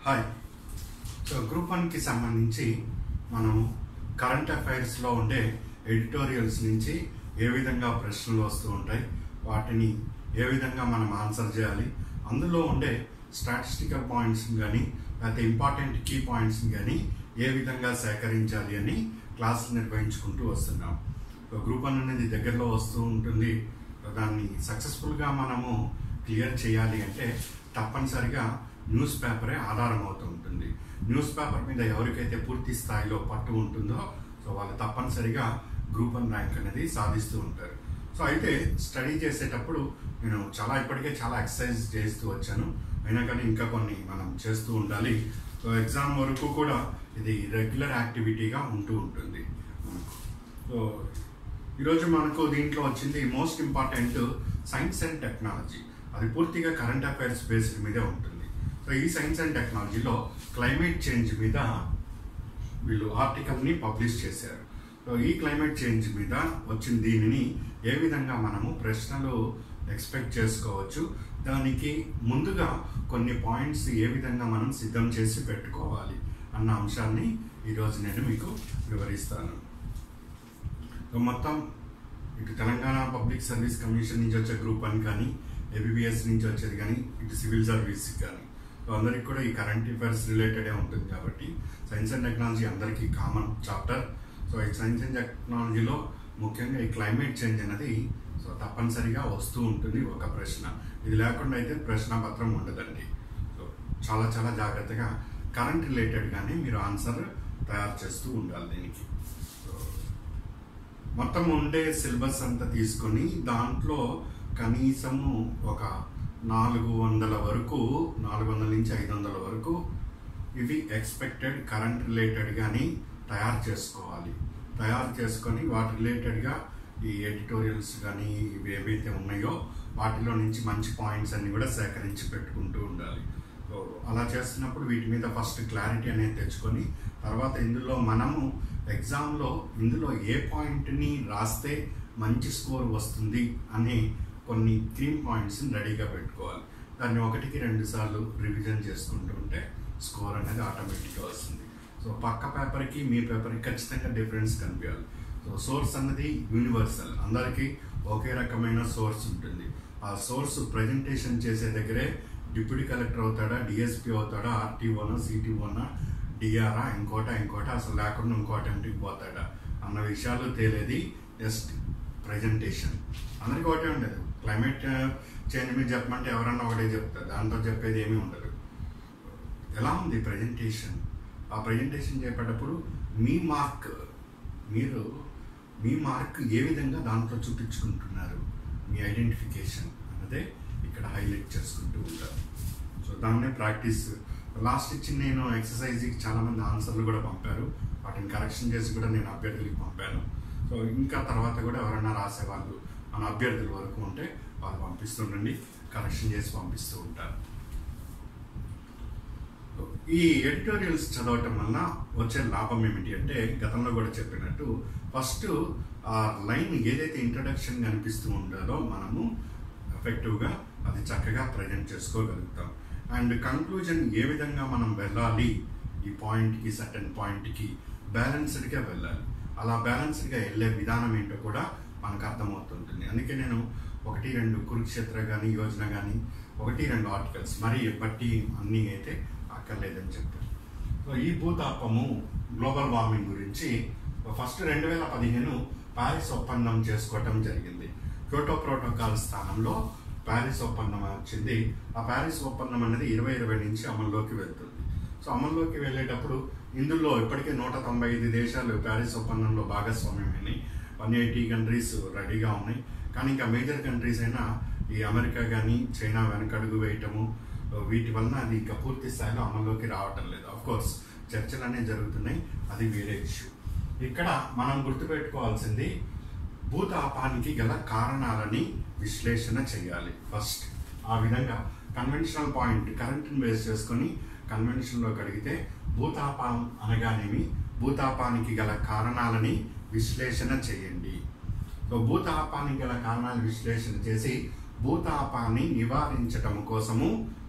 hi so group వన్కి సంబంధించి మనం కరెంట్ అఫైర్స్లో ఉండే ఎడిటోరియల్స్ నుంచి ఏ విధంగా ప్రశ్నలు వస్తూ ఉంటాయి వాటిని ఏ విధంగా మనం ఆన్సర్ చేయాలి అందులో ఉండే స్టాటిస్టికల్ పాయింట్స్ కానీ లేకపోతే ఇంపార్టెంట్ కీ పాయింట్స్ కానీ ఏ విధంగా సేకరించాలి అని క్లాసులు నిర్వహించుకుంటూ వస్తున్నాం సో గ్రూప్ వన్ అనేది దగ్గరలో వస్తూ ఉంటుంది దాన్ని సక్సెస్ఫుల్గా మనము క్లియర్ చేయాలి అంటే తప్పనిసరిగా న్యూస్ పేపరే ఆధారం అవుతూ ఉంటుంది న్యూస్ పేపర్ మీద ఎవరికైతే పూర్తి స్థాయిలో పట్టు ఉంటుందో సో వాళ్ళు తప్పనిసరిగా గ్రూప్ వన్ ర్యాంక్ అనేది సాధిస్తూ ఉంటారు సో అయితే స్టడీ చేసేటప్పుడు నేను చాలా ఇప్పటికే చాలా ఎక్సర్సైజ్ చేస్తూ వచ్చాను అయినా కానీ ఇంకా కొన్ని మనం చేస్తూ ఉండాలి సో ఎగ్జామ్ వరకు కూడా ఇది రెగ్యులర్ యాక్టివిటీగా ఉంటూ ఉంటుంది మనకు సో ఈరోజు మనకు దీంట్లో వచ్చింది most important science and technology అది పూర్తిగా కరెంట్ అఫైర్స్ బేస్డ్ మీదే ఉంటుంది సో ఈ సైన్స్ అండ్ టెక్నాలజీలో క్లైమేట్ చేంజ్ మీద వీళ్ళు ఆర్టికల్ని పబ్లిష్ చేశారు సో ఈ క్లైమేట్ చేంజ్ మీద వచ్చిన దీనిని ఏ విధంగా మనము ప్రశ్నలు ఎక్స్పెక్ట్ చేసుకోవచ్చు దానికి ముందుగా కొన్ని పాయింట్స్ ఏ విధంగా మనం సిద్ధం చేసి పెట్టుకోవాలి అన్న అంశాన్ని ఈరోజు నేను మీకు వివరిస్తాను సో మొత్తం ఇటు తెలంగాణ పబ్లిక్ సర్వీస్ కమిషన్ నుంచి వచ్చే గ్రూప్ వన్ కానీ ఏబిబిఎస్ నుంచి వచ్చేది కానీ ఇటు సివిల్ సర్వీస్ కానీ సో అందరికి కూడా ఈ కరెంట్ అఫైర్స్ రిలేటెడే ఉంటుంది కాబట్టి సైన్స్ అండ్ టెక్నాలజీ అందరికీ కామన్ చాప్టర్ సో ఈ సైన్స్ అండ్ టెక్నాలజీలో ముఖ్యంగా ఈ క్లైమేట్ చేంజ్ అనేది సో తప్పనిసరిగా వస్తూ ఉంటుంది ఒక ప్రశ్న ఇది లేకుండా అయితే ప్రశ్న పత్రం ఉండదండి సో చాలా చాలా జాగ్రత్తగా కరెంట్ రిలేటెడ్గానే మీరు ఆన్సర్ తయారు చేస్తూ ఉండాలి దీనికి సో మొత్తం ఉండే సిలబస్ అంతా తీసుకొని దాంట్లో కనీసము ఒక నాలుగు వందల వరకు నాలుగు వందల నుంచి ఐదు వందల వరకు ఇవి ఎక్స్పెక్టెడ్ కరెంట్ రిలేటెడ్ కానీ తయారు చేసుకోవాలి తయారు చేసుకొని వాటి రిలేటెడ్గా ఈ ఎడిటోరియల్స్ కానీ ఇవి ఏవైతే ఉన్నాయో వాటిలో నుంచి మంచి పాయింట్స్ అన్ని కూడా సేకరించి పెట్టుకుంటూ ఉండాలి సో అలా చేస్తున్నప్పుడు వీటి మీద ఫస్ట్ క్లారిటీ అనేది తెచ్చుకొని తర్వాత ఇందులో మనము ఎగ్జామ్లో ఇందులో ఏ పాయింట్ని రాస్తే మంచి స్కోర్ వస్తుంది అనే కొన్ని థీమ్ పాయింట్స్ని రెడీగా పెట్టుకోవాలి దాన్ని ఒకటికి రెండు సార్లు రివిజన్ చేసుకుంటూ ఉంటే స్కోర్ అనేది ఆటోమేటిక్గా వస్తుంది సో పక్క పేపర్కి మీ పేపర్కి ఖచ్చితంగా డిఫరెన్స్ కనిపించాలి సో సోర్స్ అన్నది యూనివర్సల్ అందరికీ ఒకే రకమైన సోర్స్ ఉంటుంది ఆ సోర్స్ ప్రజెంటేషన్ చేసే దగ్గరే డిప్యూటీ కలెక్టర్ అవుతాడా డిఎస్పీ అవుతాడా ఆర్టీఓనా సిటీఓనా డిఆర్ఆ ఇంకోట ఇంకోట అసలు లేకుండా ఇంకోట ఇంటికి పోతాడా అన్న విషయాలు తేలేది జస్ట్ ప్రజెంటేషన్ అందరికీ ఒకటే ఉండదు క్లైమేట్ చేంజ్ మీద చెప్పమంటే ఎవరన్నా ఒకటే చెప్తారు దాంతో చెప్పేది ఏమీ ఉండదు ఎలా ఉంది ప్రజెంటేషన్ ఆ ప్రజెంటేషన్ చేపేటప్పుడు మీ మార్క్ మీరు మీ మార్క్ ఏ విధంగా దాంట్లో చూపించుకుంటున్నారు మీ ఐడెంటిఫికేషన్ అన్నదే ఇక్కడ హైలైట్ చేసుకుంటూ ఉంటారు సో దాన్నే ప్రాక్టీస్ లాస్ట్ ఇచ్చిన నేను ఎక్సర్సైజ్కి చాలామంది ఆన్సర్లు కూడా పంపారు వాటిని కరెక్షన్ చేసి కూడా నేను అభ్యర్థులకి పంపాను సో ఇంకా తర్వాత కూడా ఎవరైనా రాసేవాళ్ళు మన అభ్యర్థుల వరకు ఉంటే వాళ్ళు పంపిస్తుండండి కరెక్షన్ చేసి పంపిస్తూ ఉంటారు ఈ ఎడిటోరియల్స్ చదవటం వల్ల వచ్చే లాభం ఏమిటి అంటే గతంలో కూడా చెప్పినట్టు ఫస్ట్ ఆ లైన్ ఏదైతే ఇంట్రడక్షన్ కనిపిస్తూ ఉంటుందో మనము ఎఫెక్టివ్గా అది చక్కగా ప్రజెంట్ చేసుకోగలుగుతాం అండ్ కంక్లూజన్ ఏ విధంగా మనం వెళ్ళాలి ఈ పాయింట్కి సర్టన్ పాయింట్కి బ్యాలెన్స్డ్గా వెళ్ళాలి అలా బ్యాలెన్స్డ్గా వెళ్ళే విధానం ఏంటో కూడా మనకు అర్థమవుతుంటుంది అందుకే నేను ఒకటి రెండు కురుక్షేత్ర కానీ యోజన కానీ ఒకటి రెండు ఆర్టికల్స్ మరి బట్టి అన్నీ అయితే అక్కర్లేదని చెప్పారు సో ఈ భూతాపము గ్లోబల్ వార్మింగ్ గురించి ఫస్ట్ రెండు వేల పదిహేను ప్యారిస్ ఒప్పందం చేసుకోవటం జరిగింది క్యోటో ప్రోటోకాల్ స్థానంలో ప్యారిస్ ఒప్పందం వచ్చింది ఆ ప్యారిస్ ఒప్పందం అనేది ఇరవై ఇరవై నుంచి అమల్లోకి వెళ్తుంది సో అమల్లోకి వెళ్ళేటప్పుడు ఇందులో ఇప్పటికే నూట తొంభై ఐదు దేశాలు ప్యారిస్ ఒప్పందంలో భాగస్వామ్యమైనవి వన్ ఎయిటీ కంట్రీస్ రెడీగా ఉన్నాయి కానీ ఇంకా మేజర్ కంట్రీస్ అయినా ఈ అమెరికా కానీ చైనా వెనకడుగు వేయటము వీటి వలన అది ఇంకా పూర్తి స్థాయిలో అమల్లోకి రావటం లేదు అఫ్ కోర్స్ చర్చలు అనేవి జరుగుతున్నాయి అది వేరే ఇష్యూ ఇక్కడ మనం గుర్తుపెట్టుకోవాల్సింది భూతాపానికి గల కారణాలని విశ్లేషణ చేయాలి ఫస్ట్ ఆ విధంగా కన్వెన్షనల్ పాయింట్ కరెంట్ని బేస్ చేసుకొని కన్వెన్షన్లోకి అడిగితే భూతాపం అనగానేమి భూతాపానికి గల కారణాలని విశ్లేషణ చేయండి సో భూతాపానికి గల కారణాలు విశ్లేషణ చేసి భూతాపాన్ని నివారించటం కోసము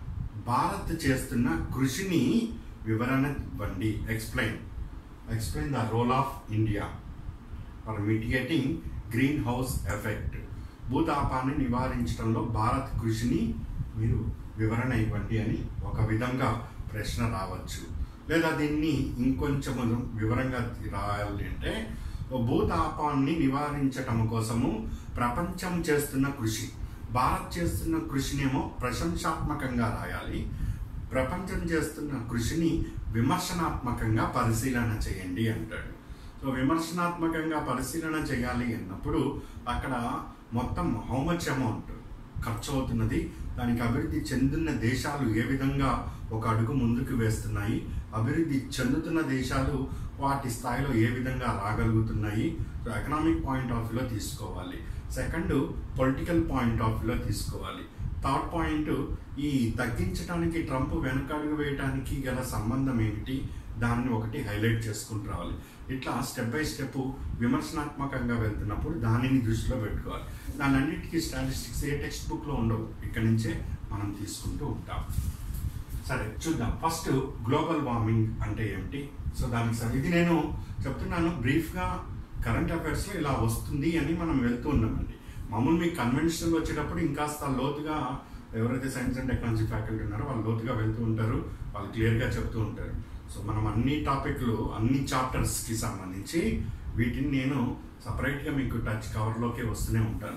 భారత్ చేస్తున్న కృషిని వివరణ ఇవ్వండి explain explain the role of India for mitigating greenhouse effect భూతాపాన్ని నివారించడంలో భారత్ కృషిని మీరు వివరణ ఇవ్వండి అని ఒక విధంగా ప్రశ్న రావచ్చు లేదా దీన్ని ఇంకొంచెం వివరంగా రాయాలి అంటే భూతాపాన్ని నివారించటం కోసము ప్రపంచం చేస్తున్న కృషి భారత్ చేస్తున్న కృషినేమో ప్రశంసాత్మకంగా రాయాలి ప్రపంచం చేస్తున్న కృషిని విమర్శనాత్మకంగా పరిశీలన చేయండి అంటాడు సో విమర్శనాత్మకంగా పరిశీలన చేయాలి అన్నప్పుడు అక్కడ మొత్తం హౌ మచ్ అమౌంట్ ఖర్చు అవుతున్నది దానికి అభివృద్ధి చెందుతున్న దేశాలు ఏ విధంగా ఒక అడుగు ముందుకు వేస్తున్నాయి అభివృద్ధి చెందుతున్న దేశాలు వాటి స్థాయిలో ఏ విధంగా రాగలుగుతున్నాయి సో ఎకనామిక్ పాయింట్ ఆఫ్ వ్యూలో తీసుకోవాలి సెకండ్ పొలిటికల్ పాయింట్ ఆఫ్ వ్యూలో తీసుకోవాలి థర్డ్ పాయింట్ ఈ తగ్గించడానికి ట్రంప్ వెనకడుగు వేయడానికి గల సంబంధం ఏమిటి దాన్ని ఒకటి హైలైట్ చేసుకుంటూ రావాలి ఇట్లా స్టెప్ బై స్టెప్ విమర్శనాత్మకంగా వెళ్తున్నప్పుడు దానిని దృష్టిలో పెట్టుకోవాలి దాని అన్నిటికీ స్టాటిస్టిక్స్ ఏ టెక్స్ట్ బుక్లో ఉండవు ఇక్కడి నుంచే మనం తీసుకుంటూ ఉంటాం సరే చూద్దాం ఫస్ట్ గ్లోబల్ వార్మింగ్ అంటే ఏమిటి సో దానికి సరే ఇది నేను చెప్తున్నాను బ్రీఫ్గా కరెంట్ అఫైర్స్లో ఇలా వస్తుంది అని మనం వెళ్తూ ఉన్నామండి మామూలు మీకు కన్వెన్షనల్ వచ్చేటప్పుడు ఇంకాస్త లోతుగా ఎవరైతే సైన్స్ అండ్ టెక్నాలజీ ఫ్యాకల్టీ ఉన్నారో వాళ్ళు లోతుగా వెళ్తూ ఉంటారు వాళ్ళు క్లియర్గా చెప్తూ ఉంటారు సో మనం అన్ని టాపిక్లు అన్ని చాప్టర్స్కి సంబంధించి వీటిని నేను సపరేట్గా మీకు టచ్ కవర్లోకి వస్తూనే ఉంటాను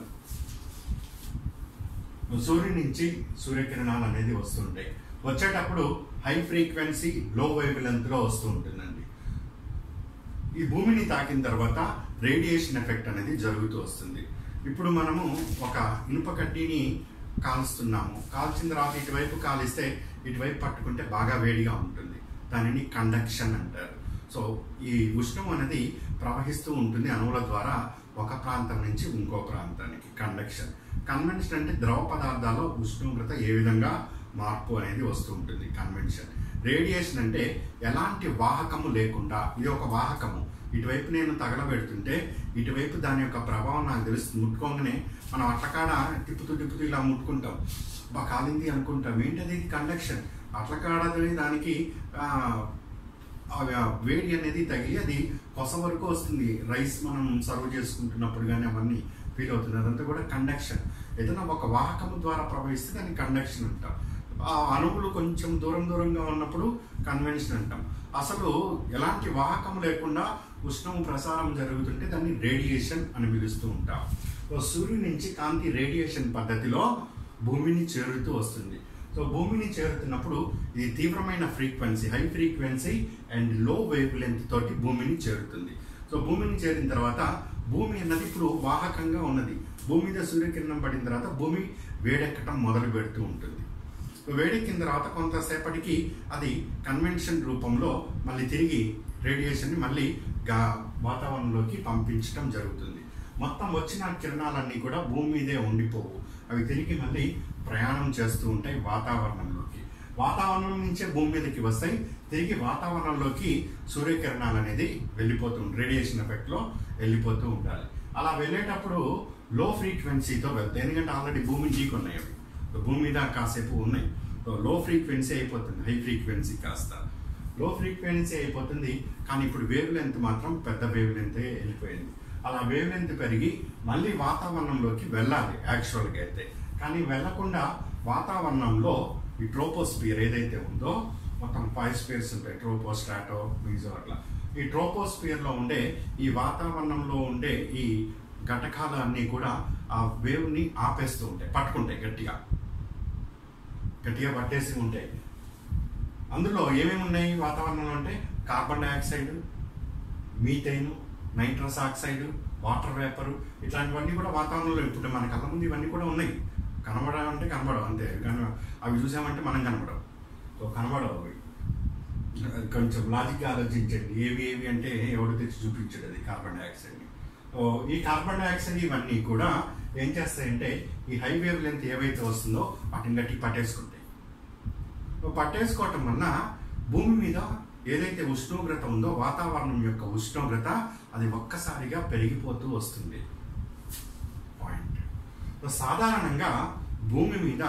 సూర్యుడి నుంచి సూర్యకిరణాలు అనేది వస్తుంటాయి వచ్చేటప్పుడు హై ఫ్రీక్వెన్సీ లో వేవ్ లెంత్లో వస్తూ ఉంటుందండి ఈ భూమిని తాకిన తర్వాత రేడియేషన్ ఎఫెక్ట్ అనేది జరుగుతూ వస్తుంది ఇప్పుడు మనము ఒక ఇనుప కడ్డీని కాల్స్తున్నాము కాల్చిన తర్వాత ఇటువైపు కాలిస్తే ఇటువైపు పట్టుకుంటే బాగా వేడిగా ఉంటుంది దానిని కండక్షన్ అంటారు సో ఈ ఉష్ణం అనేది ప్రవహిస్తూ ఉంటుంది అణువుల ద్వారా ఒక ప్రాంతం నుంచి ఇంకో ప్రాంతానికి కండక్షన్ కన్వెన్షన్ అంటే ద్రవ పదార్థాల్లో ఉష్ణోగ్రత ఏ విధంగా మార్పు అనేది వస్తూ ఉంటుంది కన్వెన్షన్ రేడియేషన్ అంటే ఎలాంటి వాహకము లేకుండా ఇది ఒక వాహకము ఇటువైపు నేను తగలబెడుతుంటే ఇటువైపు దాని యొక్క ప్రభావం నాకు తెలుస్తుంది ముట్టుకోగానే మనం అట్లకాడ తిప్పుతూ తిప్పుతూ ఇలా ముట్టుకుంటాం బా కాలింది అనుకుంటాం ఏంటది కండక్షన్ అట్లకాడది దానికి ఆ, ఆ వేడి అనేది తగిలి అది కొస వరకు వస్తుంది రైస్ మనం సర్వ్ చేసుకుంటున్నప్పుడు కానీ అవన్నీ ఫీల్ అవుతుంది అదంతా కూడా కండక్షన్ ఏదైనా ఒక వాహకము ద్వారా ప్రవహిస్తే దాన్ని కండక్షన్ అంటాం ఆ అణువులు కొంచెం దూరం దూరంగా ఉన్నప్పుడు కన్వెన్షన్ అంటాం అసలు ఎలాంటి వాహకం లేకుండా ఉష్ణం ప్రసారం జరుగుతుంటే దాన్ని రేడియేషన్ అని పిలుస్తూ ఉంటాం సో సూర్యుడి నుంచి కాంతి రేడియేషన్ పద్ధతిలో భూమిని చేరుతూ వస్తుంది సో భూమిని చేరుతున్నప్పుడు ఇది తీవ్రమైన frequency high frequency and low wavelength తోటి భూమిని చేరుతుంది సో భూమిని చేరిన తర్వాత భూమి అన్నది ఇప్పుడు వాహకంగా ఉన్నది భూమి మీద సూర్యకిరణం పడిన తర్వాత భూమి వేడెక్కటం మొదలు పెడుతూ ఉంటుంది సో వేడెక్కిన తర్వాత కొంతసేపటికి అది కన్వెన్షన్ రూపంలో మళ్ళీ తిరిగి రేడియేషన్ని మళ్ళీ గా వాతావరణంలోకి పంపించడం జరుగుతుంది మొత్తం వచ్చిన కిరణాలన్నీ కూడా భూమి మీదే ఉండిపోవు అవి తిరిగి మళ్ళీ ప్రయాణం చేస్తూ ఉంటాయి వాతావరణంలోకి వాతావరణం నుంచే భూమి మీదకి వస్తాయి తిరిగి వాతావరణంలోకి సూర్యకిరణాలు అనేది వెళ్ళిపోతూ ఉంటాయి రేడియేషన్ ఎఫెక్ట్లో వెళ్ళిపోతూ ఉండాలి అలా వెళ్ళేటప్పుడు లో ఫ్రీక్వెన్సీతో వెళ్తాయి ఎందుకంటే ఆల్రెడీ భూమి ఉన్నాయి అవి సో భూమి మీద కాసేపు ఉన్నాయి సో లో ఫ్రీక్వెన్సీ అయిపోతుంది హై ఫ్రీక్వెన్సీ కాస్త లో ఫ్రీక్వెన్సీ అయిపోతుంది కానీ ఇప్పుడు వేవ్ లెంత్ మాత్రం పెద్ద వేవ్ లెంత్ వెళ్ళిపోయింది అలా వేవ్ లెంత్ పెరిగి మళ్ళీ వాతావరణంలోకి వెళ్ళాలి యాక్చువల్గా అయితే కానీ వెళ్ళకుండా వాతావరణంలో ఈ ట్రోపోస్పియర్ ఏదైతే ఉందో మొత్తం ఫైవ్ స్పియర్స్ ఉంటాయి ట్రోపో స్టాటో మీజో అట్లా ఈ ట్రోపోస్పియర్లో ఉండే ఈ వాతావరణంలో ఉండే ఈ ఘటకాలు అన్నీ కూడా ఆ వేవ్ని ఆపేస్తూ ఉంటాయి పట్టుకుంటాయి గట్టిగా గట్టిగా పట్టేసి ఉంటాయి అందులో ఏమేమి ఉన్నాయి వాతావరణంలో అంటే carbon dioxide methane nitrous oxide water vapour ఇట్లాంటివన్నీ కూడా వాతావరణంలో ఇప్పుడు మన కళ్ళ ముందు ఇవన్నీ కూడా ఉన్నాయి కనబడవు అంటే కనబడవు అంతే కానీ అవి చూసామంటే మనం కనబడవు సో కనబడవు అవి అది కొంచెం లాజిక్గా ఆలోచించండి ఏవి ఏవి అంటే ఎవడు తెచ్చి చూపించాడు అది కార్బన్ డైఆక్సైడ్ని ఓ ఈ కార్బన్ డైఆక్సైడ్ ఇవన్నీ కూడా ఏం చేస్తాయంటే ఈ హై వేవ్ లెంత్ ఏవైతే వస్తుందో వాటిని గట్టి పట్టేసుకుంటాయి ఓ పట్టేసుకోవటం వలన భూమి మీద ఏదైతే ఉష్ణోగ్రత ఉందో వాతావరణం యొక్క ఉష్ణోగ్రత అది ఒక్కసారిగా పెరిగిపోతూ వస్తుంది పాయింట్ సో సాధారణంగా భూమి మీద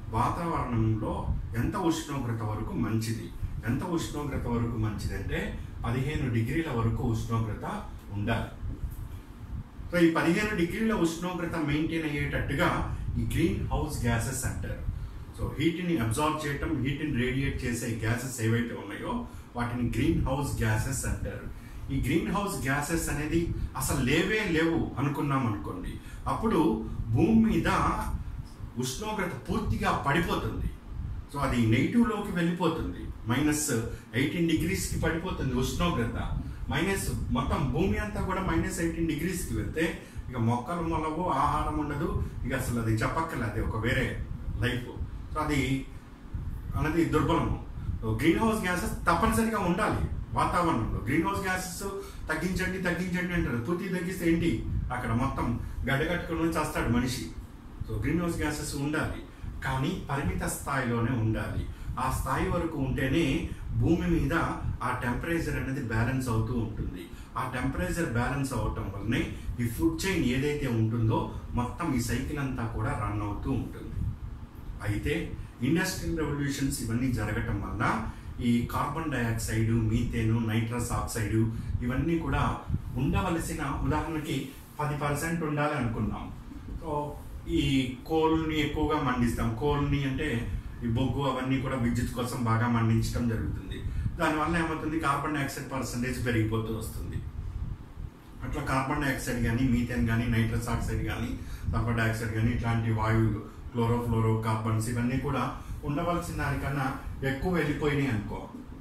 వాతావరణంలో ఎంత ఉష్ణోగ్రత వరకు మంచిది ఎంత ఉష్ణోగ్రత వరకు మంచిది అంటే పదిహేను డిగ్రీల వరకు ఉష్ణోగ్రత ఉండాలి సో ఈ పదిహేను డిగ్రీల ఉష్ణోగ్రత మెయింటైన్ అయ్యేటట్టుగా ఈ గ్రీన్ హౌస్ గ్యాసెస్ అంటారు సో హీట్ని అబ్జార్బ్ చేయటం హీట్ని రేడియేట్ చేసే గ్యాసెస్ ఏవైతే ఉన్నాయో వాటిని గ్రీన్ హౌస్ గ్యాసెస్ అంటారు ఈ గ్రీన్ హౌస్ గ్యాసెస్ అనేది అసలు లేవే లేవు అనుకున్నాం అనుకోండి అప్పుడు భూమి మీద ఉష్ణోగ్రత పూర్తిగా పడిపోతుంది సో అది నెగిటివ్లోకి వెళ్ళిపోతుంది మైనస్ ఎయిటీన్ డిగ్రీస్కి పడిపోతుంది ఉష్ణోగ్రత మైనస్ మొత్తం భూమి అంతా కూడా మైనస్ ఎయిటీన్ డిగ్రీస్కి వెళ్తే ఇక మొక్కలు మొలవు ఆహారం ఉండదు ఇక అసలు అది చెప్పక్కర్లేదు అది ఒక వేరే లైఫ్ సో అది అనేది దుర్బలము గ్రీన్ హౌస్ గ్యాసెస్ తప్పనిసరిగా ఉండాలి వాతావరణంలో గ్రీన్ హౌస్ గ్యాసెస్ తగ్గించండి తగ్గించండి అంటారు పూర్తి తగ్గిస్తే ఏంటి అక్కడ మొత్తం గడ్డగట్టుకుని చేస్తాడు మనిషి సో గ్రీన్ హౌస్ గ్యాసెస్ ఉండాలి కానీ పరిమిత స్థాయిలోనే ఉండాలి ఆ స్థాయి వరకు ఉంటేనే భూమి మీద ఆ టెంపరేచర్ అనేది బ్యాలెన్స్ అవుతూ ఉంటుంది ఆ టెంపరేచర్ బ్యాలెన్స్ అవటం వల్లనే ఈ ఫుడ్ చైన్ ఏదైతే ఉంటుందో మొత్తం ఈ సైకిల్ అంతా కూడా రన్ అవుతూ ఉంటుంది అయితే ఇండస్ట్రియల్ రెవల్యూషన్స్ ఇవన్నీ జరగటం వల్ల ఈ carbon dioxide methane nitrous oxide ఇవన్నీ కూడా ఉండవలసిన ఉదాహరణకి పది పర్సెంట్ ఉండాలి అనుకున్నాం సో ఈ కోల్ని ఎక్కువగా మండిస్తాం కోల్ని అంటే ఈ బొగ్గు అవన్నీ కూడా విద్యుత్ కోసం బాగా మండించడం జరుగుతుంది దానివల్ల ఏమవుతుంది కార్బన్ డైఆక్సైడ్ పర్సంటేజ్ పెరిగిపోతూ వస్తుంది అట్లా కార్బన్ డైఆక్సైడ్ కానీ మీథేన్ కానీ నైట్రస్ ఆక్సైడ్ కానీ సల్ఫర్ డైఆక్సైడ్ కానీ ఇట్లాంటి వాయువులు క్లోరోఫ్లోరో కార్బన్స్ ఇవన్నీ కూడా ఉండవలసిన దానికన్నా ఎక్కువ వెళ్ళిపోయినాయి అనుకో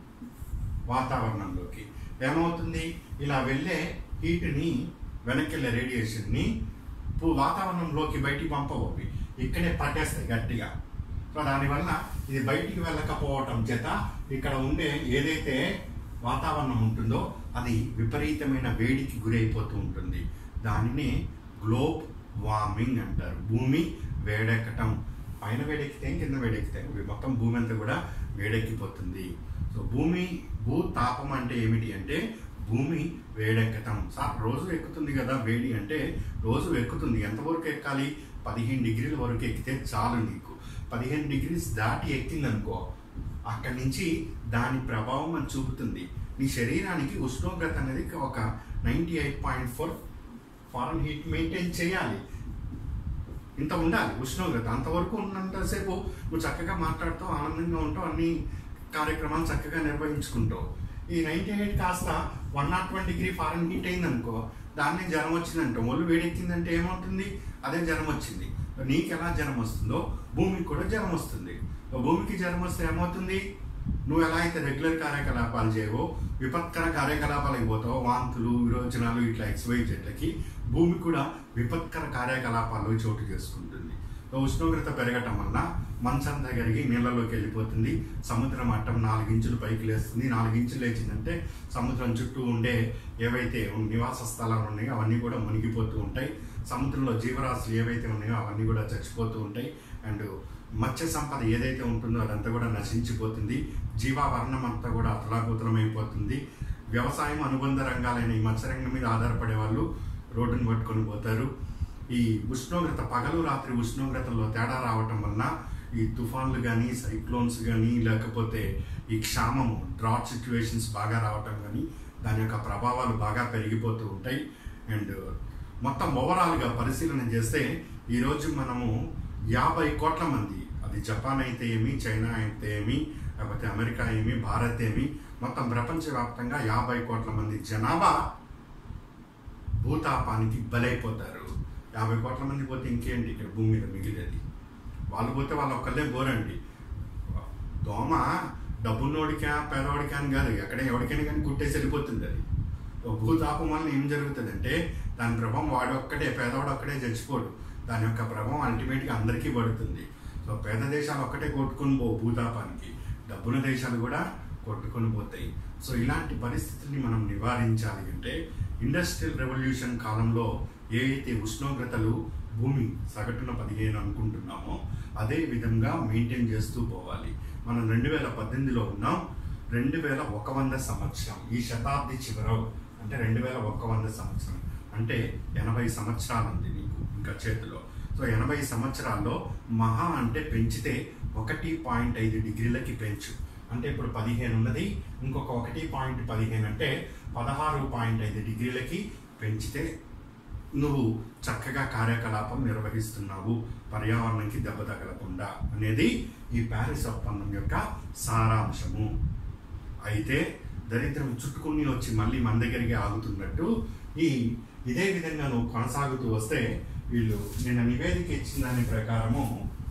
వాతావరణంలోకి ఏమవుతుంది ఇలా వెళ్ళే హీట్ని వెనక్కి వెళ్ళే రేడియేషన్ని వాతావరణంలోకి బయటికి పంపవు అవి ఇక్కడే పట్టేస్తాయి గట్టిగా సో దానివల్ల ఇది బయటికి వెళ్ళకపోవటం చేత ఇక్కడ ఉండే ఏదైతే వాతావరణం ఉంటుందో అది విపరీతమైన వేడికి గురైపోతూ ఉంటుంది దానినే గ్లోబ్ వార్మింగ్ అంటారు భూమి వేడెక్కటం పైన వేడెక్కితే కింద వేడెక్కితే మొత్తం భూమి అంతా కూడా వేడెక్కిపోతుంది సో భూమి భూ తాపం అంటే ఏమిటి అంటే భూమి వేడెక్కటం సార్ రోజు ఎక్కుతుంది కదా వేడి అంటే రోజు ఎక్కుతుంది ఎంతవరకు ఎక్కాలి పదిహేను డిగ్రీల వరకు ఎక్కితే చాలు నీకు పదిహేను డిగ్రీస్ దాటి ఎక్కిందనుకో అక్కడి నుంచి దాని ప్రభావం అని చూపుతుంది నీ శరీరానికి ఉష్ణోగ్రత అనేది ఒక ninety eight point four Fahrenheit maintain చేయాలి ఇంత ఉండాలి ఉష్ణోగ్రత అంతవరకు ఉన్నంతసేపు నువ్వు చక్కగా మాట్లాడుతావు ఆనందంగా ఉంటావు అన్ని కార్యక్రమాలు చక్కగా నిర్వహించుకుంటావు ఈ నైంటీ ఎయిట్ కాస్త one naught one degree Fahrenheit అయిందనుకో దాన్నే జ్వరం వచ్చిందంట ఒళ్ళు వేడెక్కిందంటే ఏమవుతుంది అదే జ్వరం వచ్చింది నీకు ఎలా జ్వరం వస్తుందో భూమికి కూడా జ్వరం వస్తుంది భూమికి జ్వరం వస్తే ఏమవుతుంది నువ్వు ఎలా అయితే రెగ్యులర్ కార్యకలాపాలు చేయవో విపత్కర కార్యకలాపాలు అయిపోతావో వాంతులు విరోచనాలు ఇట్లా ఎక్స్వై చెట్లకి భూమి కూడా విపత్కర కార్యకలాపాలు చోటు చేసుకుంటుంది ఉష్ణోగ్రత పెరగటం వల్ల మంచంతా కరిగి నీళ్ళలోకి వెళ్ళిపోతుంది సముద్ర మట్టం నాలుగించులు పైకి లేస్తుంది నాలుగించులు లేచిందంటే సముద్రం చుట్టూ ఉండే ఏవైతే నివాస స్థలాలు ఉన్నాయో అవన్నీ కూడా మునిగిపోతూ ఉంటాయి సముద్రంలో జీవరాశులు ఏవైతే ఉన్నాయో అవన్నీ కూడా చచ్చిపోతూ ఉంటాయి అండ్ మత్స్య సంపద ఏదైతే ఉంటుందో అదంతా కూడా నశించిపోతుంది జీవావరణం అంతా కూడా అతలాకుతలమైపోతుంది వ్యవసాయం అనుబంధ రంగాలైన ఈ మత్స్యరంగం మీద ఆధారపడే వాళ్ళు రోడ్డును పట్టుకొని పోతారు ఈ ఉష్ణోగ్రత పగలు రాత్రి ఉష్ణోగ్రతలో తేడా రావటం వలన ఈ తుఫాన్లు కానీ సైక్లోన్స్ కానీ లేకపోతే ఈ క్షామము డ్రాట్ సిచ్యువేషన్స్ బాగా రావటం కానీ దాని యొక్క ప్రభావాలు బాగా పెరిగిపోతూ ఉంటాయి అండ్ మొత్తం ఓవరాల్గా పరిశీలన చేస్తే ఈరోజు మనము యాభై కోట్ల మంది అది జపాన్ అయితే ఏమి చైనా అయితే ఏమి లేకపోతే అమెరికా ఏమి భారత్ ఏమి మొత్తం ప్రపంచవ్యాప్తంగా యాభై కోట్ల మంది జనాభా భూతాపానికి బలైపోతారు యాభై కోట్ల మంది పోతే ఇంకేంటి ఇక్కడ భూమి మీద మిగిలేది వాళ్ళు పోతే వాళ్ళు ఒక్కళ్ళే బోరండి దోమ డబ్బున్నోడికా పేదవాడికా అని కాదు ఎక్కడ ఎవరికైనా కానీ కుట్టేసి వెళ్ళిపోతుంది అది భూతాపం వల్ల ఏం జరుగుతుంది అంటే దాని ప్రభావం వాడు ఒక్కడే పేదవాడు ఒక్కడే చచ్చిపోడు దాని యొక్క ప్రభావం అల్టిమేట్గా అందరికీ పడుతుంది సో పేద దేశాలు ఒక్కటే కొట్టుకుని పో భూతాపానికి డబ్బున దేశాలు కూడా కొట్టుకొని పోతాయి సో ఇలాంటి పరిస్థితుల్ని మనం నివారించాలి అంటే ఇండస్ట్రియల్ రెవల్యూషన్ కాలంలో ఏ అయితే ఉష్ణోగ్రతలు భూమి సగటున పదిహేను అనుకుంటున్నామో అదే విధంగా మెయింటైన్ చేస్తూ పోవాలి మనం రెండు వేల పద్దెనిమిదిలో ఉన్నాం రెండు వేల ఒక వంద సంవత్సరం ఈ శతాబ్ది చివర అంటే రెండు వేల ఒక వంద సంవత్సరం అంటే ఎనభై సంవత్సరాలు ఉంది నీకు ఇంకా చేతిలో సో ఎనభై సంవత్సరాల్లో మహా అంటే పెంచితే ఒకటి పాయింట్ ఐదు డిగ్రీలకి పెంచు అంటే ఇప్పుడు పదిహేను ఉన్నది ఇంకొక ఒకటి పాయింట్ పదిహేను అంటే పదహారు పాయింట్ ఐదు డిగ్రీలకి పెంచితే నువ్వు చక్కగా కార్యకలాపం నిర్వహిస్తున్నావు పర్యావరణంకి దెబ్బ తగలకుండా అనేది ఈ ప్యారిస్ ఒప్పందం యొక్క సారాంశము అయితే దరిద్రం చుట్టుకుని వచ్చి మళ్ళీ మన దగ్గరికి ఆగుతున్నట్టు ఈ ఇదే విధంగా నువ్వు కొనసాగుతూ వస్తే వీళ్ళు నిన్న నివేదిక ఇచ్చిన దాని ప్రకారము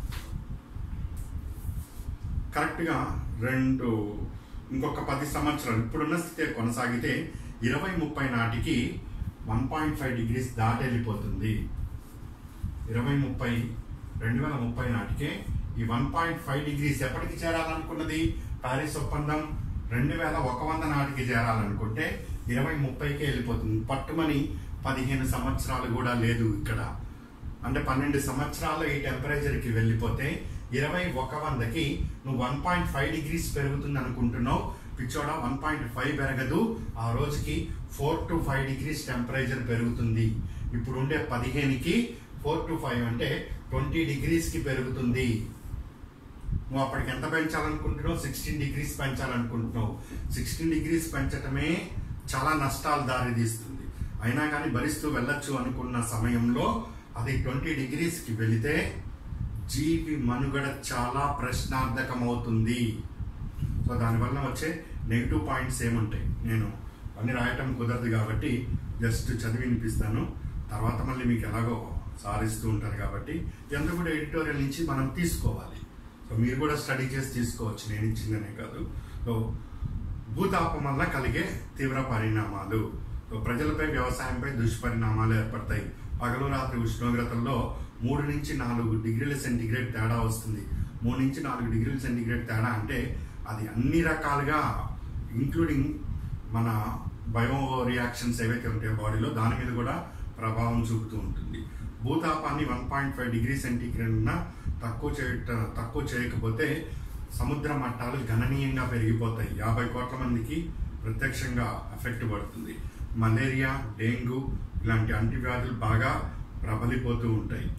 కరెక్ట్గా రెండు ఇంకొక పది సంవత్సరాలు ఇప్పుడున్న స్థితి కొనసాగితే ఇరవై ముప్పై నాటికి వన్ పాయింట్ ఫైవ్ డిగ్రీస్ దాటి వెళ్ళిపోతుంది ఇరవై ముప్పై రెండు వేల ముప్పై నాటికే ఈ వన్ పాయింట్ ఫైవ్ డిగ్రీస్ ఎప్పటికి చేరాలనుకున్నది ప్యారిస్ ఒప్పందం రెండు వేల ఒక వంద నాటికి చేరాలనుకుంటే ఇరవై ముప్పైకే వెళ్ళిపోతుంది పట్టుమని పదిహేను సంవత్సరాలు కూడా లేదు ఇక్కడ అంటే పన్నెండు సంవత్సరాలు ఈ టెంపరేచర్కి వెళ్ళిపోతే ఇరవై ఒక వందకి నువ్వు వన్ పాయింట్ ఫైవ్ డిగ్రీస్ పెరుగుతుంది అనుకుంటున్నావు పిచ్చోడ వన్ పాయింట్ ఫైవ్ పెరగదు ఆ రోజుకి four to five degrees temperature పెరుగుతుంది ఇప్పుడు ఉండే పదిహేనుకి ఫోర్ టు ఫైవ్ అంటే ట్వంటీ డిగ్రీస్కి పెరుగుతుంది నువ్వు అప్పటికి ఎంత పెంచాలనుకుంటున్నావు సిక్స్టీన్ డిగ్రీస్ పెంచాలనుకుంటున్నావు సిక్స్టీన్ డిగ్రీస్ పెంచటమే చాలా నష్టాలు దారితీస్తుంది అయినా కానీ భరిస్తూ వెళ్ళొచ్చు అనుకున్న సమయంలో అది ట్వంటీ డిగ్రీస్కి వెళితే జీవి మనుగడ చాలా ప్రశ్నార్థకమవుతుంది సో దానివల్ల వచ్చే నెగిటివ్ పాయింట్స్ ఏముంటాయి నేను అన్ని రాయటం కుదరదు కాబట్టి జస్ట్ చదివి వినిపిస్తాను తర్వాత మళ్ళీ మీకు ఎలాగో సారిస్తూ ఉంటారు కాబట్టి ఎంత కూడా ఎడిటోరియల్ నుంచి మనం తీసుకోవాలి సో మీరు కూడా స్టడీ చేసి తీసుకోవచ్చు నేను ఇచ్చిందనే కాదు సో భూతాపం వల్ల కలిగే తీవ్ర పరిణామాలు సో ప్రజలపై వ్యవసాయంపై దుష్పరిణామాలు ఏర్పడతాయి పగలు రాత్రి ఉష్ణోగ్రతల్లో మూడు నుంచి నాలుగు డిగ్రీల సెంటిగ్రేడ్ తేడా వస్తుంది మూడు నుంచి నాలుగు డిగ్రీల సెంటిగ్రేడ్ తేడా అంటే అది అన్ని రకాలుగా ఇంక్లూడింగ్ మన బయో రియాక్షన్స్ ఏవైతే ఉంటాయో బాడీలో దాని మీద కూడా ప్రభావం చూపుతూ ఉంటుంది భూతాపాన్ని one point five degree centigrade ఉన్న తక్కువ చేయట తక్కువ చేయకపోతే సముద్ర మట్టాలు గణనీయంగా పెరిగిపోతాయి యాభై కోట్ల మందికి ప్రత్యక్షంగా ఎఫెక్ట్ పడుతుంది మలేరియా డెంగ్యూ ఇలాంటి అంటువ్యాధులు బాగా ప్రబలిపోతూ ఉంటాయి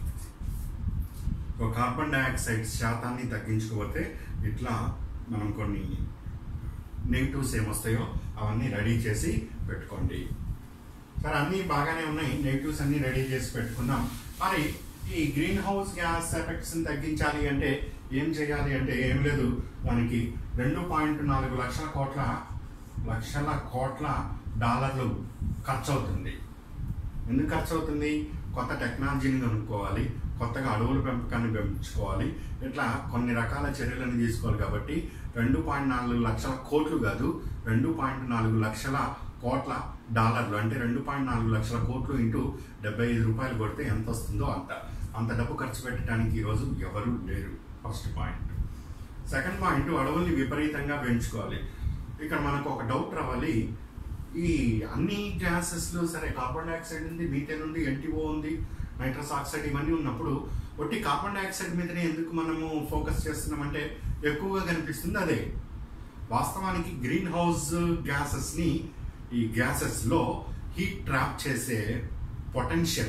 సో కార్బన్ డైఆక్సైడ్ శాతాన్ని తగ్గించుకోకపోతే ఇట్లా మనం కొన్ని నెగిటివ్స్ ఏమొస్తాయో అవన్నీ రెడీ చేసి పెట్టుకోండి సరే అన్నీ బాగానే ఉన్నాయి నెగిటివ్స్ అన్నీ రెడీ చేసి పెట్టుకున్నాం మరి ఈ గ్రీన్ హౌస్ గ్యాస్ ఎఫెక్ట్స్ని తగ్గించాలి అంటే ఏం చేయాలి అంటే ఏం లేదు దానికి రెండు పాయింట్ నాలుగు లక్షల కోట్ల లక్షల కోట్ల డాలర్లు ఖర్చు అవుతుంది ఎందుకు ఖర్చు అవుతుంది కొత్త టెక్నాలజీని కనుక్కోవాలి కొత్తగా అడవుల పెంపకాన్ని పెంచుకోవాలి ఇట్లా కొన్ని రకాల చర్యలను తీసుకోవాలి కాబట్టి రెండు పాయింట్ నాలుగు లక్షల కోట్లు కాదు రెండు పాయింట్ నాలుగు లక్షల కోట్ల డాలర్లు అంటే రెండు పాయింట్ నాలుగు లక్షల కోట్లు ఇంటూ డెబ్బై ఐదు రూపాయలు కొడితే ఎంత వస్తుందో అంత అంత డబ్బు ఖర్చు పెట్టడానికి ఈరోజు ఎవరు లేరు ఫస్ట్ పాయింట్ సెకండ్ పాయింట్ అడవుల్ని విపరీతంగా పెంచుకోవాలి ఇక్కడ మనకు ఒక డౌట్ రావాలి ఈ అన్ని గ్యాసెస్లో సరే కార్బన్ డైఆక్సైడ్ ఉంది మీథేన్ ఉంది ఎన్టీఓ ఉంది నైట్రస్ ఆక్సైడ్ ఇవన్నీ ఉన్నప్పుడు ఒట్టి కార్బన్ డైఆక్సైడ్ మీదనే ఎందుకు మనము ఫోకస్ చేస్తున్నామంటే ఎక్కువగా కనిపిస్తుంది అదే వాస్తవానికి గ్రీన్ హౌస్ గ్యాసెస్ని ఈ గ్యాసెస్లో హీట్ ట్రాప్ చేసే పొటెన్షియల్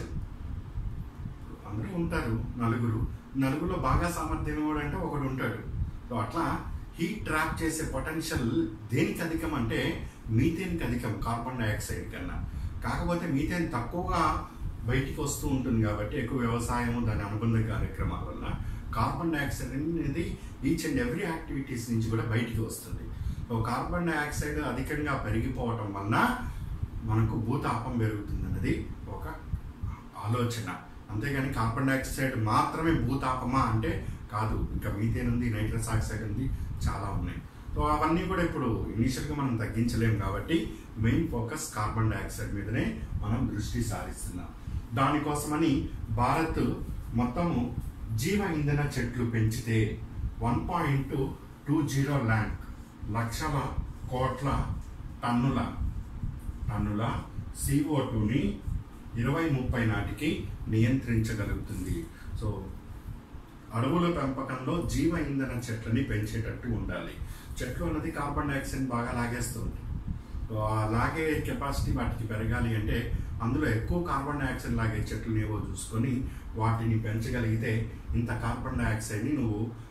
అందరూ ఉంటారు నలుగురు నలుగురులో బాగా సామర్థ్యం కూడా అంటే ఒకడు ఉంటాడు సో అట్లా హీట్ ట్రాప్ చేసే పొటెన్షియల్ దేనికి అధికం అంటే మీథేన్కి అధికం కార్బన్ డైఆక్సైడ్ కన్నా కాకపోతే మీథేన్ తక్కువగా బయటికి వస్తూ ఉంటుంది కాబట్టి ఎక్కువ వ్యవసాయం దాని అనుబంధ కార్యక్రమాల వల్ల కార్బన్ డైఆక్సైడ్ అనేది ఈచ్ అండ్ ఎవ్రీ యాక్టివిటీస్ నుంచి కూడా బయటికి వస్తుంది సో కార్బన్ డైఆక్సైడ్ అధికంగా పెరిగిపోవటం వలన మనకు భూతాపం పెరుగుతుంది అన్నది ఒక ఆలోచన అంతేగాని కార్బన్ డైఆక్సైడ్ మాత్రమే భూతాపమా అంటే కాదు ఇంకా మీథేన్ ఉంది నైట్రస్ ఆక్సైడ్ ఉంది చాలా ఉన్నాయి సో అవన్నీ కూడా ఇప్పుడు ఇనీషియల్గా మనం తగ్గించలేం కాబట్టి మెయిన్ ఫోకస్ కార్బన్ డైఆక్సైడ్ మీదనే మనం దృష్టి సారిస్తున్నాం దానికోసమని భారత్ మొత్తము జీవ ఇంధన చెట్లు పెంచితే వన్ పాయింట్ టూ జీరో ల్యాంక్ లక్షల కోట్ల టన్నుల టన్నుల సిఓ టూని ఇరవై ముప్పై నాటికి నియంత్రించగలుగుతుంది సో అడవుల పెంపకంలో జీవ ఇంధన చెట్లని పెంచేటట్టు ఉండాలి చెట్లు అన్నది కార్బన్ డైఆక్సైడ్ బాగా లాగేస్తుంది సో ఆ లాగే కెపాసిటీ వాటికి పెరగాలి అంటే అందులో ఎక్కువ కార్బన్ డైఆక్సైడ్ లాగే చెట్లు ఏవో చూసుకొని వాటిని పెంచగలిగితే ఇంత కార్బన్ డైఆక్సైడ్ని నువ్వు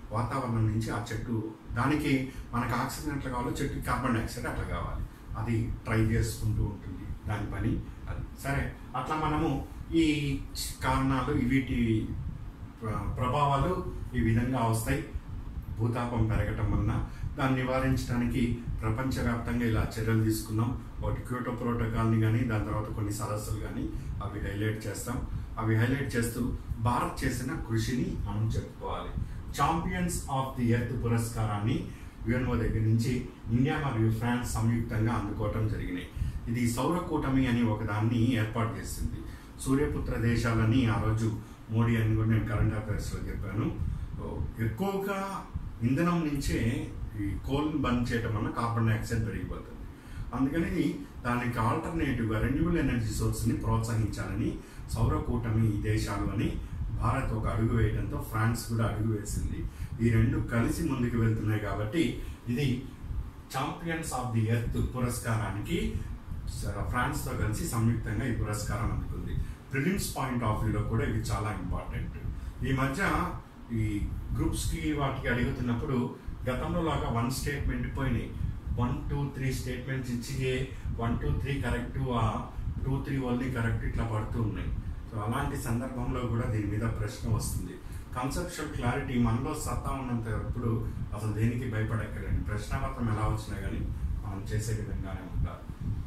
వాతావరణం నుంచి ఆ చెట్టు దానికి మనకు ఆక్సిజన్ ఎట్లా కావాలో చెట్టుకి కార్బన్ డైఆక్సైడ్ అట్లా కావాలి అది ట్రై చేసుకుంటూ ఉంటుంది దాని పని అది సరే అట్లా మనము ఈ కారణాలు వీటి ప్ర- ప్రభావాలు ఈ విధంగా వస్తాయి భూతాపం పెరగటం వలన దాన్ని నివారించడానికి ప్రపంచవ్యాప్తంగా ఇలా చర్యలు తీసుకున్నాం ఒకటి క్యూటో ప్రోటోకాల్ని కానీ దాని తర్వాత కొన్ని సదస్సులు కానీ అవి హైలైట్ చేస్తాం అవి హైలైట్ చేస్తూ భారత్ చేసిన కృషిని మనం చెప్పుకోవాలి ఛాంపియన్స్ ఆఫ్ ది ఎర్త్ పురస్కారాన్ని యుఎన్ఓ దగ్గర నుంచి ఇండియా మరియు ఫ్రాన్స్ సంయుక్తంగా అందుకోవటం జరిగినాయి ఇది సౌర కూటమి అని ఒక దాన్ని ఏర్పాటు చేసింది సూర్యపుత్ర దేశాలని ఆ రోజు మోడీ అని కూడా నేను కరెంట్ అఫైర్స్లో చెప్పాను ఎక్కువగా ఇంధనం నుంచే ఈ కోల్ని బంద్ చేయడం వల్ల కార్బన్ డైఆక్సైడ్ పెరిగిపోతుంది అందుకని దానికి ఆల్టర్నేటివ్గా రెన్యూబుల్ ఎనర్జీ సోర్స్ని ప్రోత్సహించాలని సౌర కూటమి దేశాలు అని భారత్ ఒక అడుగు వేయడంతో ఫ్రాన్స్ కూడా అడుగు వేసింది ఈ రెండు కలిసి ముందుకు వెళ్తున్నాయి కాబట్టి ఇది ఛాంపియన్స్ ఆఫ్ ది ఎర్త్ పురస్కారానికి స- ఫ్రాన్స్తో కలిసి సంయుక్తంగా ఈ పురస్కారం అందుకుంది ప్రిలిమ్స్ పాయింట్ ఆఫ్ వ్యూలో కూడా ఇది చాలా ఇంపార్టెంట్ ఈ మధ్య ఈ గ్రూప్స్కి వాటికి అడుగుతున్నప్పుడు గతంలో లాగా వన్ స్టేట్మెంట్ పోయినాయి వన్ టూ త్రీ స్టేట్మెంట్స్ ఇచ్చి వన్ టూ త్రీ కరెక్ట్ ఆ టూ త్రీ ఓన్లీ కరెక్ట్ ఇట్లా పడుతూ ఉన్నాయి సో అలాంటి సందర్భంలో కూడా దీని మీద ప్రశ్న వస్తుంది కాన్సెప్షువల్ క్లారిటీ మనలో సత్తా ఉన్నంత ఎప్పుడు అసలు దేనికి భయపడక్కర్లేదు ప్రశ్నాపత్రం ఎలా వచ్చినా కానీ మనం చేసే విధంగానే ఉండాలి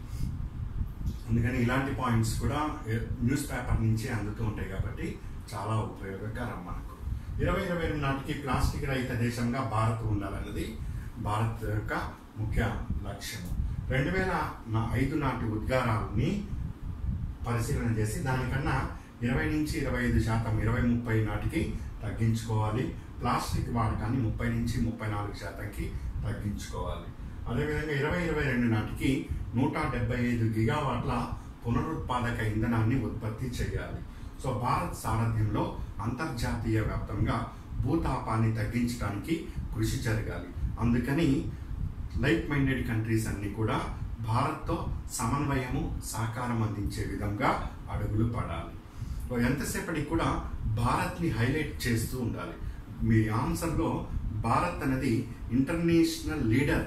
అందుకని ఇలాంటి పాయింట్స్ కూడా ఏ- న్యూస్ పేపర్ నుంచి అందుతూ ఉంటాయి కాబట్టి చాలా ఉపయోగకరం మనకు ఇరవై ఇరవై రెండు నాటికి ప్లాస్టిక్ రహిత దేశంగా భారత్ ఉండాలన్నది భారత్ యొక్క ముఖ్య లక్ష్యము రెండు వేల నా ఐదు నాటి ఉద్గారాలని పరిశీలన చేసి దానికన్నా ఇరవై నుంచి ఇరవై ఐదు శాతం ఇరవై ముప్పై నాటికి తగ్గించుకోవాలి ప్లాస్టిక్ వాడకాన్ని ముప్పై నుంచి ముప్పై నాలుగు శాతంకి తగ్గించుకోవాలి అదేవిధంగా ఇరవై ఇరవై రెండు నాటికి నూట డెబ్బై ఐదు గిగావాట్ల పునరుత్పాదక ఇంధనాన్ని ఉత్పత్తి చేయాలి సో భారత్ సారథ్యంలో అంతర్జాతీయ వ్యాప్తంగా భూతాపాన్ని తగ్గించడానికి కృషి జరగాలి అందుకని లైక్ మైండెడ్ కంట్రీస్ అన్ని కూడా భారత్తో సమన్వయము సహకారం అందించే విధంగా అడుగులు పడాలి సో ఎంతసేపటికి కూడా భారత్ని హైలైట్ చేస్తూ ఉండాలి మీ ఆన్సర్లో భారత్ అనేది ఇంటర్నేషనల్ లీడర్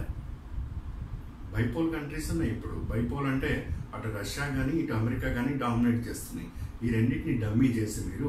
బైపోల్ కంట్రీస్ ఉన్నాయి ఇప్పుడు బైపోల్ అంటే అటు రష్యా కానీ ఇటు అమెరికా కానీ డామినేట్ చేస్తున్నాయి ఈ రెండింటిని డమ్మీ చేసి మీరు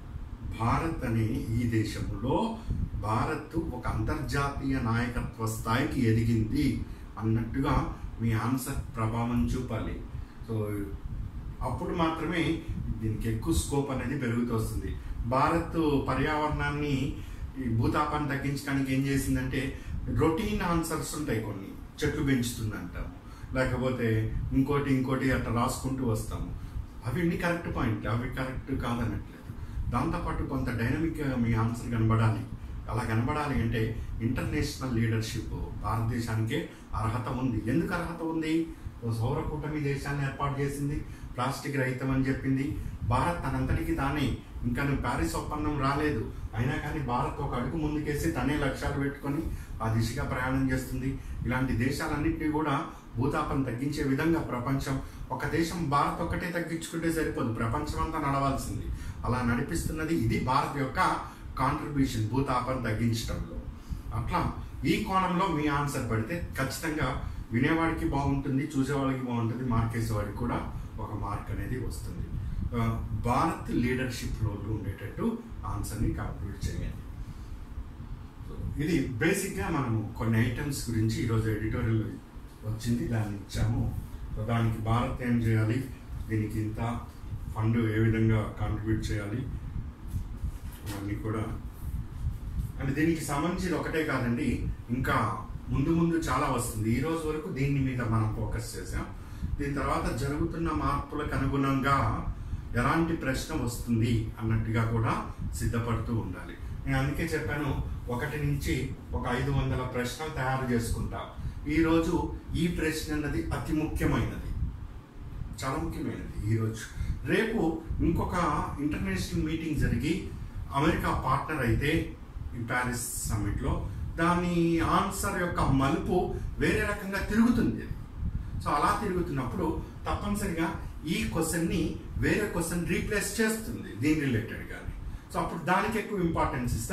భారత్ అనే ఈ దేశంలో భారత్ ఒక అంతర్జాతీయ నాయకత్వ స్థాయికి ఎదిగింది అన్నట్టుగా మీ ఆన్సర్ ప్రభావం చూపాలి సో అప్పుడు మాత్రమే దీనికి ఎక్కువ స్కోప్ అనేది పెరుగుతూ వస్తుంది భారత్ పర్యావరణాన్ని ఈ భూతాపాన్ని తగ్గించడానికి ఏం చేసిందంటే రొటీన్ ఆన్సర్స్ ఉంటాయి కొన్ని చెట్లు పెంచుతుందంటాము లేకపోతే ఇంకోటి ఇంకోటి అట్లా రాసుకుంటూ వస్తాము అవి ఇన్ని కరెక్ట్ పాయింట్ అవి కరెక్ట్ కాదనట్లేదు దాంతోపాటు కొంత డైనమిక్గా మీ ఆన్సర్ కనబడాలి అలా కనబడాలి అంటే ఇంటర్నేషనల్ లీడర్షిప్ భారతదేశానికే అర్హత ఉంది ఎందుకు అర్హత ఉంది ఓ సౌర కూటమి దేశాన్ని ఏర్పాటు చేసింది ప్లాస్టిక్ రహితం అని చెప్పింది భారత్ తనంతటికి తానే ఇంకా నువ్వు ప్యారిస్ ఒప్పందం రాలేదు అయినా కానీ భారత్ ఒక అడుగు ముందుకేసి తనే లక్ష్యాలు పెట్టుకొని ఆ దిశగా ప్రయాణం చేస్తుంది ఇలాంటి దేశాలన్నింటినీ కూడా భూతాపం తగ్గించే విధంగా ప్రపంచం ఒక దేశం భారత్ ఒక్కటే తగ్గించుకుంటే సరిపోదు ప్రపంచం అంతా నడవాల్సింది అలా నడిపిస్తున్నది ఇది భారత్ యొక్క కాంట్రిబ్యూషన్ భూతాపం తగ్గించడంలో అట్లా ఈ కోణంలో మీ ఆన్సర్ పడితే ఖచ్చితంగా వినేవాడికి బాగుంటుంది చూసేవాడికి బాగుంటుంది మార్కేసేవాడికి కూడా ఒక మార్క్ అనేది వస్తుంది ఆ, భారత్ లీడర్షిప్ రోల్ ఉండేటట్టు ఆన్సర్ని కంప్లీట్ చేయండి సో, ఇది బేసిక్గా మనము కొన్ని ఐటమ్స్ గురించి ఈరోజు ఎడిటోరియల్ వచ్చింది దాన్ని ఇచ్చాము సో దానికి భారత్ ఏం చేయాలి దీనికి ఇంత ఫండ్ ఏ విధంగా కాంట్రిబ్యూట్ చేయాలి అవన్నీ కూడా అంటే దీనికి సంబంధించి ఒకటే కాదండి ఇంకా ముందు ముందు చాలా వస్తుంది ఈ రోజు వరకు దీని మీద మనం ఫోకస్ చేసాం దీని తర్వాత జరుగుతున్న మార్పులకు అనుగుణంగా ఎలాంటి ప్రశ్న వస్తుంది అన్నట్టుగా కూడా సిద్ధపడుతూ ఉండాలి నేను అందుకే చెప్పాను ఒకటి నుంచి ఒక ఐదు వందల ప్రశ్నలు తయారు చేసుకుంటా ఈరోజు ఈ ప్రశ్న అన్నది అతి ముఖ్యమైనది చాలా ముఖ్యమైనది ఈరోజు రేపు ఇంకొక ఇంటర్నేషనల్ మీటింగ్ జరిగి అమెరికా పార్ట్నర్ అయితే ఈ ప్యారిస్ సమ్మిట్లో దాని ఆన్సర్ యొక్క మలుపు వేరే రకంగా తిరుగుతుంది సో అలా తిరుగుతున్నప్పుడు తప్పనిసరిగా ఈ క్వశ్చన్ని వేరే క్వశ్చన్ రీప్లేస్ చేస్తుంది దీని రిలేటెడ్ కానీ సో అప్పుడు దానికి ఎక్కువ ఇంపార్టెన్స్ ఇస్తాం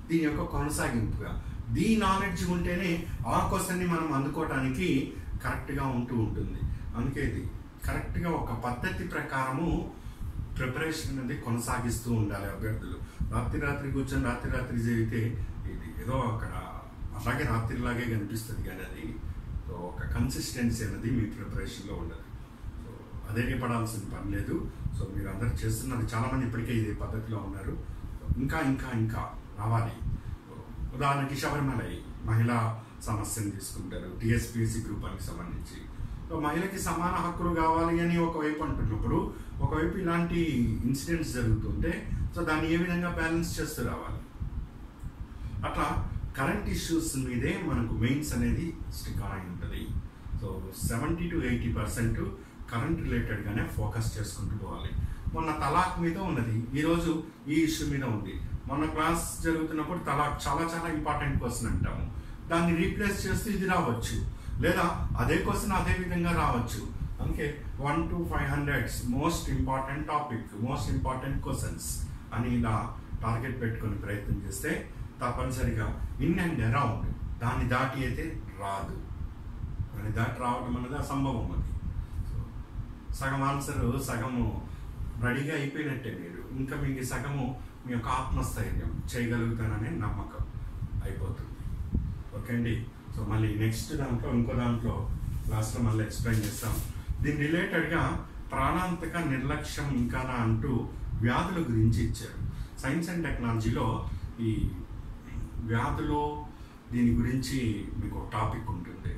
దీని యొక్క కొనసాగింపుగా దీ నాలెడ్జ్ ఉంటేనే ఆ క్వశ్చన్ని మనం అందుకోవడానికి కరెక్ట్గా ఉంటూ ఉంటుంది అందుకే ఇది కరెక్ట్గా ఒక పద్ధతి ప్రకారము ప్రిపరేషన్ అనేది కొనసాగిస్తూ ఉండాలి అభ్యర్థులు రాత్రి రాత్రి కూర్చొని రాత్రి రాత్రి చదివితే ఇది ఏదో అక్కడ అలాగే రాత్రిలాగే కనిపిస్తుంది కానీ అది సో ఒక కన్సిస్టెన్సీ అనేది మీ ప్రిపరేషన్లో ఉండదు సో అధైర్యపడాల్సిన పని లేదు సో మీరు అందరు చేస్తున్నది చాలామంది ఇప్పటికే ఇదే పద్ధతిలో ఉన్నారు ఇంకా ఇంకా ఇంకా రావాలి సో ఉదాహరణకి శబరిమలై మహిళా సమస్యను తీసుకుంటారు టీఎస్పీఎస్సీ గ్రూపానికి సంబంధించి సో మహిళకి సమాన హక్కులు కావాలి అని ఒకవైపు అంటున్నప్పుడు ఒకవైపు ఇలాంటి ఇన్సిడెంట్స్ జరుగుతుంటే సో దాన్ని ఏ విధంగా బ్యాలెన్స్ చేస్తూ రావాలి అట్లా కరెంట్ ఇష్యూస్ మీదే మనకు మెయిన్స్ అనేది స్టిక్ అయి ఉంటుంది so seventy to eighty percent current రిలేటెడ్గానే ఫోకస్ చేసుకుంటూ పోవాలి మొన్న తలాక్ మీద ఉన్నది ఈరోజు ఈ ఇష్యూ మీద ఉంది మొన్న క్లాస్ జరుగుతున్నప్పుడు తలాక్ చాలా చాలా ఇంపార్టెంట్ క్వశ్చన్ అంటాము దాన్ని రీప్లేస్ చేస్తూ ఇది రావచ్చు లేదా అదే క్వశ్చన్ అదే విధంగా రావచ్చు అందుకే one two five hundreds most important topic most important questions అని ఇలా టార్గెట్ పెట్టుకొని ప్రయత్నం చేస్తే తప్పనిసరిగా ఇన్ అండ్ అరౌండ్ దాన్ని దాటి అయితే రాదు దాన్ని దాటి రావడం అనేది అసంభవం అది సో సగం ఆన్సర్ సగము రెడీగా అయిపోయినట్టే మీరు ఇంకా మీకు సగము మీ యొక్క ఆత్మస్థైర్యం చేయగలుగుతాననే నమ్మకం అయిపోతుంది ఓకే అండి సో మళ్ళీ నెక్స్ట్ దాంట్లో ఇంకో దాంట్లో లాస్ట్లో మళ్ళీ ఎక్స్ప్లెయిన్ చేస్తాం దీని రిలేటెడ్గా ప్రాణాంతక నిర్లక్ష్యం ఇంకానా అంటూ వ్యాధుల గురించి ఇచ్చారు సైన్స్ అండ్ టెక్నాలజీలో ఈ వ్యాధులు దీని గురించి మీకు ఒక టాపిక్ ఉంటుంది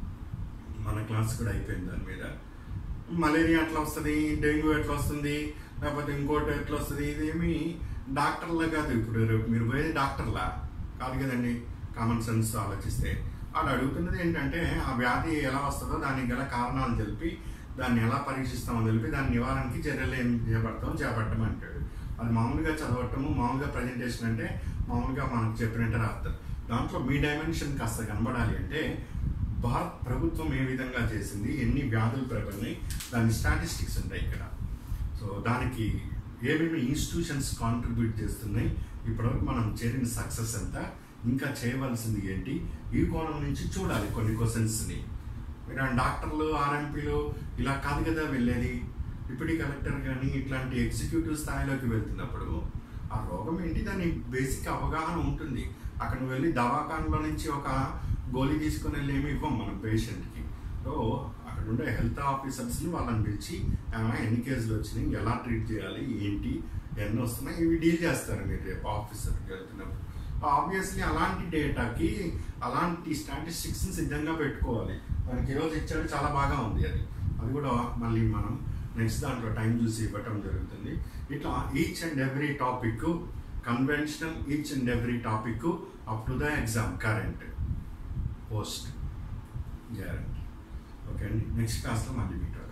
మన క్లాస్ కూడా అయిపోయింది దాని మీద మలేరియా ఎట్లా వస్తుంది డెంగ్యూ ఎట్లా వస్తుంది లేకపోతే ఇంకోటి ఎట్లా వస్తుంది ఇదేమి డాక్టర్లా కాదు ఇప్పుడు రేపు మీరు పోయేది డాక్టర్లా కాదు కదండి కామన్ సెన్స్ ఆలోచిస్తే వాళ్ళు అడుగుతున్నది ఏంటంటే ఆ వ్యాధి ఎలా వస్తుందో దానికి గల కారణాలు తెలిపి దాన్ని ఎలా పరీక్షిస్తామో తెలిపి దాని నివారణకి చర్యలు ఏం చేపడతాం చేపట్టమంటాడు అది మామూలుగా చదవటము మామూలుగా ప్రజెంటేషన్ అంటే మామూలుగా మనకు చెప్పినట్టు రాస్తారు దాంట్లో మీ డైమెన్షన్ కాస్త కనబడాలి అంటే భారత్ ప్రభుత్వం ఏ విధంగా చేసింది ఎన్ని వ్యాధులు ప్రబలినాయి దాని స్టాటిస్టిక్స్ ఉంటాయి ఇక్కడ సో దానికి ఏమేమి ఇన్స్టిట్యూషన్స్ కాంట్రిబ్యూట్ చేస్తున్నాయి ఇప్పటివరకు మనం చేరిన సక్సెస్ ఎంత ఇంకా చేయవలసింది ఏంటి ఈ కోణం నుంచి చూడాలి కొన్ని క్వశ్చన్స్ని మీరు ఆ డాక్టర్లు ఆర్ఎంపీలు ఇలా కాదు కదా వెళ్ళేది డిప్యూటీ కలెక్టర్ కానీ ఇట్లాంటి ఎగ్జిక్యూటివ్ స్థాయిలోకి వెళ్తున్నప్పుడు ఆ రోగం ఏంటి దాని బేసిక్ అవగాహన ఉంటుంది అక్కడ నువ్వు వెళ్ళి దవాఖానలో నుంచి ఒక గోళీ తీసుకుని వెళ్ళి ఏమి ఇవ్వం మనం పేషెంట్కి సో అక్కడ ఉండే హెల్త్ ఆఫీసర్స్ని వాళ్ళని పిలిచి ఏమైనా ఎన్ని కేసులు వచ్చినాయి ఎలా ట్రీట్ చేయాలి ఏంటి ఎన్ని వస్తున్నాయి ఇవి డీల్ చేస్తారు మీరు రేపు ఆఫీసర్కి వెళ్తున్నప్పుడు ఆబ్వియస్లీ అలాంటి డేటాకి అలాంటి స్టాటిస్టిక్స్ని సిద్ధంగా పెట్టుకోవాలి మనకి ఈరోజు ఇచ్చాడు చాలా బాగా ఉంది అది అది కూడా మళ్ళీ మనం నెక్స్ట్ దాంట్లో టైం చూసి ఇవ్వటం జరుగుతుంది ఇట్లా each and every topic conventional each and every topic up to the exam current post guarantee okay అండి నెక్స్ట్ క్లాస్లో మళ్ళీ మీట్